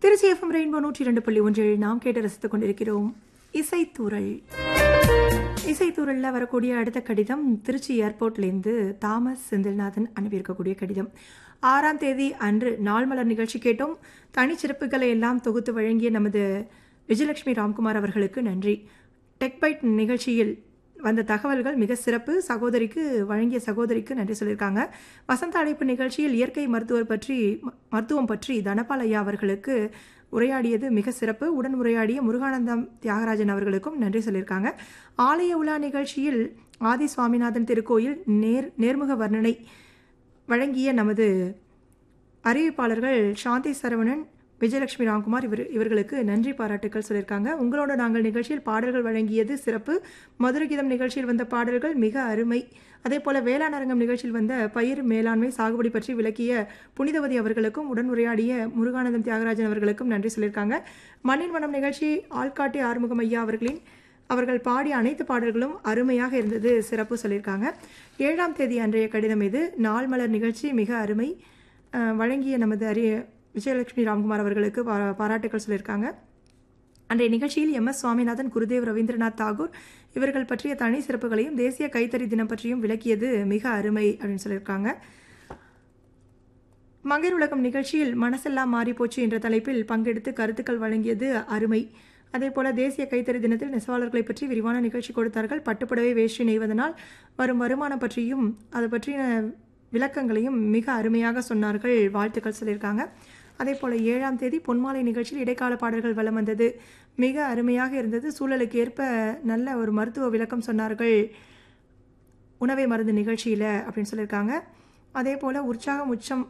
Trichy FM rainbow நூற்றி இரண்டு புள்ளி ஒன்றில் நாம் கேட்டு ரசித்துக் கொண்டிருக்கிறோம் இசைத்தூரல் இசைத்தூரலில் வரக்கூடிய அடுத்த கடிதம் திருச்சி ஏர்போர்ட்லேருந்து தாமஸ் செந்தில்நாதன் அனுப்பியிருக்கக்கூடிய கடிதம் ஆறாம் தேதி அன்று நாள் மலர் நிகழ்ச்சி கேட்டோம் தனிச்சிறப்புகளை எல்லாம் தொகுத்து வழங்கிய நமது விஜயலட்சுமி ராம்குமார் அவர்களுக்கு நன்றி டெக்பைட் நிகழ்ச்சியில் வந்த தகவல்கள் மிக சிறப்பு சகோதரிக்கு வழங்கிய சகோதரிக்கு நன்றி சொல்லியிருக்காங்க வசந்த அழைப்பு நிகழ்ச்சியில் இயற்கை மருத்துவர் பற்றி மருத்துவம் பற்றி தனபால் ஐயா அவர்களுக்கு உரையாடியது மிக சிறப்பு உடன் உரையாடிய முருகானந்தம் தியாகராஜன் அவர்களுக்கும் நன்றி சொல்லியிருக்காங்க ஆலய உலா நிகழ்ச்சியில் ஆதி சுவாமிநாதன் திருக்கோயில் நேர் நேர்முக வர்ணனை வழங்கிய நமது அறிவிப்பாளர்கள் சாந்தி சரவணன் விஜயலட்சுமி ராம்குமார் இவர் இவர்களுக்கு நன்றி பாராட்டுக்கள் சொல்லியிருக்காங்க உங்களோட நாங்கள் நிகழ்ச்சியில் பாடல்கள் வழங்கியது சிறப்பு மதுரை கீதம் நிகழ்ச்சியில் வந்த பாடல்கள் மிக அருமை அதே போல வேளாண் அரங்கம் நிகழ்ச்சியில் வந்த பயிர் மேலாண்மை சாகுபடி பற்றி விளக்கிய புனிதவதி அவர்களுக்கும் உடன் உரையாடிய முருகானந்தம் தியாகராஜன் அவர்களுக்கும் நன்றி சொல்லியிருக்காங்க மண்ணின் மனம் நிகழ்ச்சி ஆள்காட்டி ஆறுமுகம் ஐயா அவர்களின் அவர்கள் பாடிய அனைத்து பாடல்களும் அருமையாக இருந்தது சிறப்பு சொல்லியிருக்காங்க ஏழாம் தேதி அன்றைய கடிதம் இது நாள் மலர் நிகழ்ச்சி மிக அருமை அஹ், வழங்கிய நமது அரிய விஜயலட்சுமி ராம்குமார் அவர்களுக்கு பா- பாராட்டுக்கள் சொல்லியிருக்காங்க அன்றைய நிகழ்ச்சியில் எம் எஸ் சுவாமிநாதன் குருதேவ் ரவீந்திரநாத் தாகூர் இவர்கள் பற்றிய தனி சிறப்புகளையும் தேசிய கைத்தறி தினம் பற்றியும் விளக்கியது மிக அருமை அப்படின்னு சொல்லியிருக்காங்க மங்கையர் உலகம் நிகழ்ச்சியில் மனசெல்லாம் மாறிப்போச்சு என்ற தலைப்பில் பங்கெடுத்து கருத்துக்கள் வழங்கியது அருமை அதேபோல தேசிய கைத்தறி தினத்தில் நெசவாளர்களை பற்றி விரிவான நிகழ்ச்சி கொடுத்தார்கள் பட்டுப்புடவை வேஷ்டி நெய்வதனால் வரும் வருமானம் பற்றியும் அது பற்றின விளக்கங்களையும் மிக அருமையாக சொன்னார்கள் வாழ்த்துக்கள் சொல்லியிருக்காங்க அதே போல் ஏழாம் தேதி பொன்மாலை நிகழ்ச்சியில் இடைக்கால பாடல்கள் வலம் வந்தது மிக அருமையாக இருந்தது சூழலுக்கு ஏற்ப நல்ல ஒரு மருத்துவ விளக்கம் சொன்னார்கள் உணவை மருந்து நிகழ்ச்சியில் அப்படின்னு சொல்லியிருக்காங்க அதே போல் உற்சாகம் உச்சம்